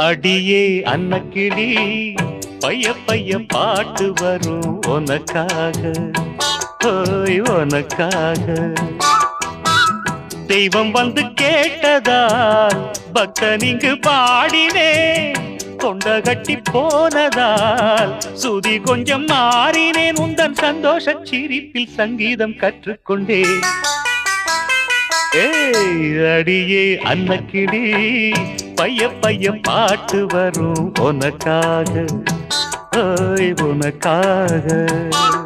அடியே அன்னக்கிளி பைய பைய பாட்டு வரும் உனக்காக ஓய் உனக்காக தெய்வம் வந்து கேட்டதால் பக்தன் இங்கு பாடினே கொண்ட கட்டி போனதால் சுதி கொஞ்சம் மாறினேன் உந்தன் சந்தோஷ சிரிப்பில் சங்கீதம் கற்றுக்கொண்டேன் ஏய் அடியே அன்னக்கிளி பைய பைய பாட்டு வரும் உனக்காக ஓய் உனக்காக